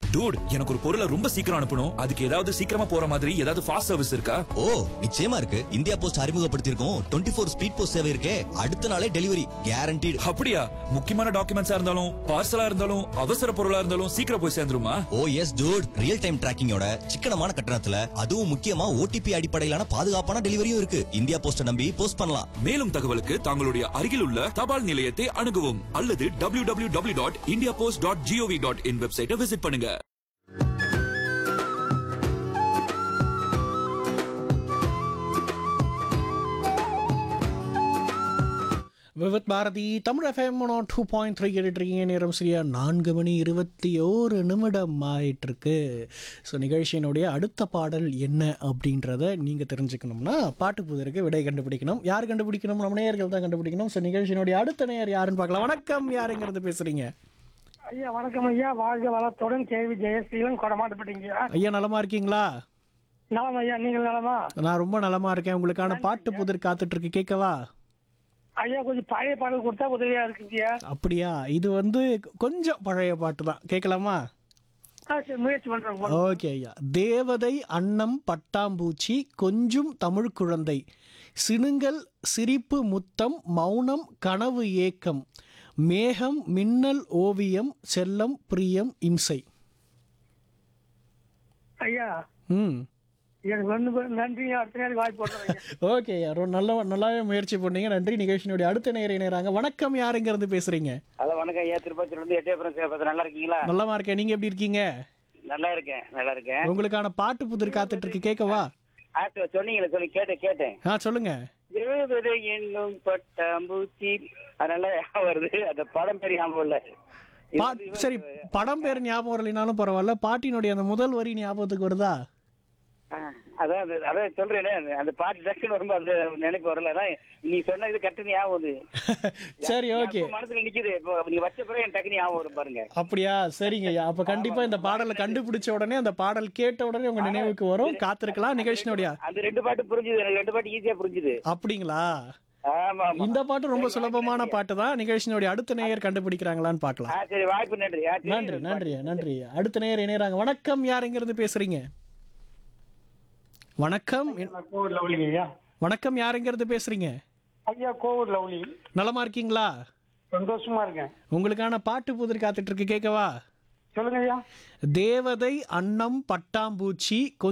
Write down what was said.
Dude எனக்கு ஒரு பொருளை ரொம்ப சீக்கிரம் அனுப்பணும் அதுக்கு ஏதாவது சீக்கிரமா போற மாதிரி ஏதாவது ஃபாஸ்ட் சர்வீஸ் இருக்கா ஓ நிச்சயமா இருக்கு இந்தியா போஸ்ட் அறிமுகப்படுத்தியிருக்கோம் டுவெண்ட்டி ஃபோர் ஸ்பீட் போஸ்ட் சேவை இருக்கே அடுத்த நாளே டெலிவரி கேரண்டீடு அப்படியா முக்கியமான டாக்குமெண்ட்ஸா இருந்தாலும் பார்சலா இருந்தாலும் அவசர பொருளா இருந்தாலும் சீக்கிரம் போய் சேர்ந்துருமா oh yes dude real time டிராக்கிங்கோட சிக்கனமான கட்டணத்துல அதுவும் முக்கியமா ஓடிபி அடிப்படையிலான பாதுகாப்பான டெலிவரியும் இருக்கு இந்தியா போஸ்ட நம்பி போஸ்ட் பண்ணலாம் மேலும் தகவலுக்கு தங்களுடைய அருகில் உள்ள தபால் நிலையத்தை அணுகவும் அல்லது W W W dot India post dot GOV dot in வெப்சைட்டை விசிட் பண்ணுங்க Vividh Bharati Tamil FM two point three கேட்டுட்ருக்கீங்க நேரம் சரியா நான்கு மணி இருபத்தி ஓரு நிமிடம் ஆயிட்டிருக்கு ஸோ நிகழ்ச்சியினுடைய அடுத்த பாடல் என்ன அப்படின்றத நீங்கள் தெரிஞ்சுக்கணும்னா பாட்டு புதருக்கு விடை கண்டுபிடிக்கணும் யார் கண்டுபிடிக்கணும் நம்ம நேயர்கள் தான் கண்டுபிடிக்கணும் ஸோ நிகழ்ச்சியினுடைய அடுத்த நேயர் யாருன்னு பார்க்கலாம் வணக்கம் யாருங்கிறது பேசுகிறீங்க ஐயா வணக்கம் ஐயா வாழ்க வளத்துடன் கேள்வி ஜெயஸ்ரீலன் கொடமாட்டப்பட்டீங்க ஐயா நலமா இருக்கீங்களா நலம் ஐயா நீங்கள் நலமா நான் ரொம்ப நலமா இருக்கேன் உங்களுக்கான பாட்டு புதிர் காத்துட்ருக்கு கேட்கவா ஐயா கொஞ்சம் பழைய பாடல் கொடுத்தா உதவியா இருக்குங்கய்யா அப்படியா இது வந்து கொஞ்சம் பழைய பாட்டு தான் கேட்கலாமா ஆ சரி முயற்சி பண்றேன் ஓகே ஐயா தேவதை அன்னம் பட்டாம்பூச்சி கொஞ்சும் தமிழ் குழந்தை சினுங்கல் சிரிப்பு முத்தம் மௌனம் கனவு ஏக்கம் மேகம் மின்னல் ஓவியம் செல்லம் பிரியம் இம்சை ஐயா ம் எனக்கு வந்து நன்றி அடுத்த நேரம் வாய்ப்பு போடுறேன் ஓகே ஐயா ரொம்ப நல்ல நல்லாவே முயற்சி பண்ணீங்க நன்றி நிகழ்ச்சியினுடைய அடுத்த நேரம் இணையறாங்க வணக்கம் யாருங்க இருந்து பேசுறீங்க ஹலோ வணக்கம் ஐயா திருப்பத்தூர்ல இருந்து எட்டயபுரம் சேப்பது நல்லா இருக்கீங்களா நல்லமா இருக்கேன் நீங்க எப்படி இருக்கீங்க நல்லா இருக்கேன் நல்லா இருக்கேன் உங்களுக்கான பாட்டு புதிர் காத்துட்டு இருக்கு கேட்கவா ஆ சொ- சொன்னீங்களே சொல்லி கேட்டேன் கேட்டேன் ஆ சொல்லுங்க தேவதை என்னும் பட்டாம்பூச்சி அது நல்லா ஞாபகம் வருது அந்த படம் பேர் ஞாபகம் இல்ல இது பா வந்து இவன் சரி படம் பேர் ஞாபகம் வரலைனாலும் பரவாயில்ல பாட்டினுடைய அந்த முதல் வரி ஞாபகத்துக்கு வருதா ஆ, அதான் அந்த- அதான் சொல்றேனே அந்த- அந்த பாட்டு டக்குன்னு வரும்போது அந்த நினைப்பு வரல அதான் நீ சொன்ன இது கரெக்ட் ஞாபகம் வருது சரி ஓகே அப்ப மனசுல நிக்குது இப்போ நீங்க வச்ச பிறகு எனக்கு டக்குனு ஞாபகம் வரும் பாருங்க அப்படியா சரிங்க ஐயா அப்ப கண்டிப்பா இந்த பாடலை கண்டுபிடிச்ச உடனே அந்த பாடல் கேட்ட உடனே உங்க நினைவுக்கு வரும் காத்திருக்கலாம் நிகழ்ச்சியினுடைய அந்த ரெண்டு பாட்டு புரிஞ்சுது எனக்கு ரெண்டு பாட்டு ஈஸியா புரிஞ்சுது அப்படிங்களா ஆமா ஆமா இந்த பாட்டு ரொம்ப சுலபமான பாட்டு தான் நிகழ்ச்சியினுடைய அடுத்த நேயர் கண்டுபிடிக்கிறாங்களான்னு பார்க்கலாம் ஆ சரி வாய்ப்பு நன்றி ஆ, சரி. நன்றி நன்றி நன்றி அடுத்த நேயர் இணையறாங்க வணக்கம் யார் எங்க இருந்து பேசுறீங்க வணக்கம் கோவூர் லவ்லி ஐயா வணக்கம் யார் எங்க இருந்து பேசுறீங்க ஐயா கோவூர் லவ்லி நலமா இருக்கீங்களா சந்தோஷமா இருக்கேன் உங்களுக்கான பாட்டு புதிர் காத்துட்டு இருக்கு கேட்கவா சொல்லுங்க ஐயா தேவதை அன்னம் பட்டாம்பூச்சி